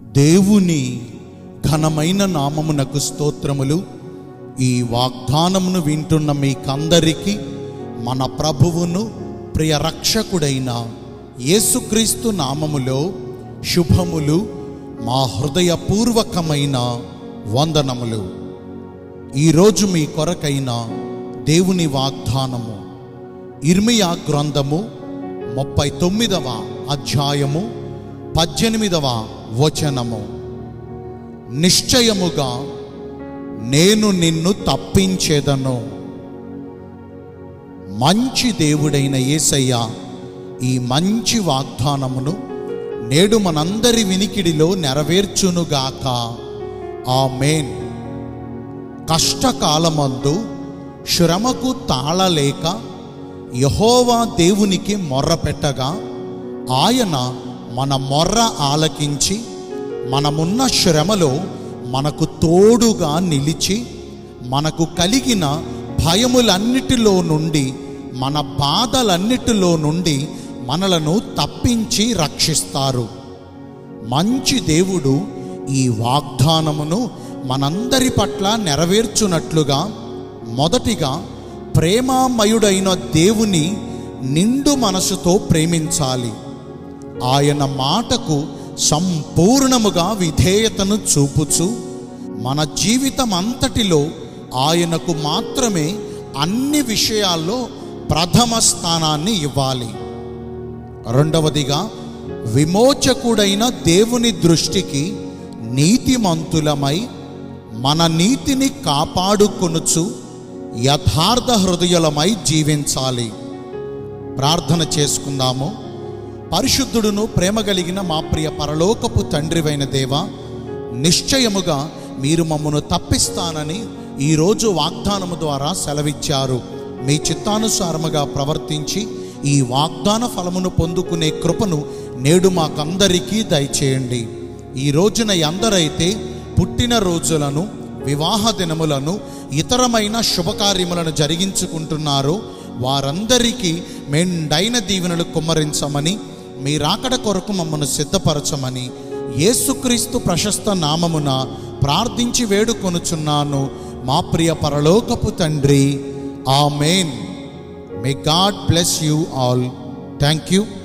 దేవుని ఘనమైన నామమునకు స్తోత్రములు ఈ వాగ్దానమును వింటున్న మీకందరికీ మన ప్రభువును ప్రియ రక్షకుడైన యేసుక్రీస్తు నామములో శుభములు మా హృదయపూర్వకమైన వందనములు ఈరోజు మీ కొరకైన దేవుని వాగ్దానము ఇర్మియా గ్రంథము ముప్పై తొమ్మిదవ అధ్యాయము పద్దెనిమిదవ వచనము నిశ్చయముగా నేను నిన్ను తప్పించేదను మంచి దేవుడైన యేసయ్య ఈ మంచి వాగ్దానమును నేడు మనందరి వినికిడిలో నెరవేర్చునుగాక ఆమేన్ కష్టకాలమందు శ్రమకు తాళలేక యహోవా దేవునికి మొర్ర పెట్టగా ఆయన మన మొర్ర ఆలకించి మనమున్న శ్రమలో మనకు తోడుగా నిలిచి మనకు కలిగిన భయములన్నిటిలో నుండి మన బాధలన్నిటిలో నుండి మనలను తప్పించి రక్షిస్తారు మంచి దేవుడు ఈ వాగ్దానమును మనందరి పట్ల నెరవేర్చునట్లుగా మొదటిగా ప్రేమామయుడైన దేవుని నిండు మనసుతో ప్రేమించాలి ఆయన మాటకు సంపూర్ణముగా విధేయతను చూపుచు మన జీవితం అంతటిలో ఆయనకు మాత్రమే అన్ని విషయాల్లో ప్రథమ స్థానాన్ని ఇవ్వాలి రెండవదిగా విమోచకుడైన దేవుని దృష్టికి నీతిమంతులమై మన నీతిని కాపాడుకొనుచు యథార్థ హృదయులమై జీవించాలి ప్రార్థన చేసుకుందాము పరిశుద్ధుడును ప్రేమ కలిగిన మా ప్రియ పరలోకపు తండ్రివైన దేవ నిశ్చయముగా మీరు మమ్మను తప్పిస్తానని ఈరోజు వాగ్దానము ద్వారా సెలవిచ్చారు మీ చిత్తానుసారముగా ప్రవర్తించి ఈ వాగ్దాన ఫలమును పొందుకునే కృపను నేడు మాకందరికీ దయచేయండి ఈ రోజున ఎందరైతే పుట్టిన రోజులను వివాహ దినములను ఇతరమైన శుభకార్యములను జరిగించుకుంటున్నారో వారందరికీ మెండైన దీవెనలు కుమ్మరించమని మీ రాకడ కొరకు మమ్మను సిద్ధపరచమని యేసుక్రీస్తు ప్రశస్త నామమున ప్రార్థించి వేడుకొనుచున్నాను మా ప్రియ పరలోకపు తండ్రి amen may God bless you all thank you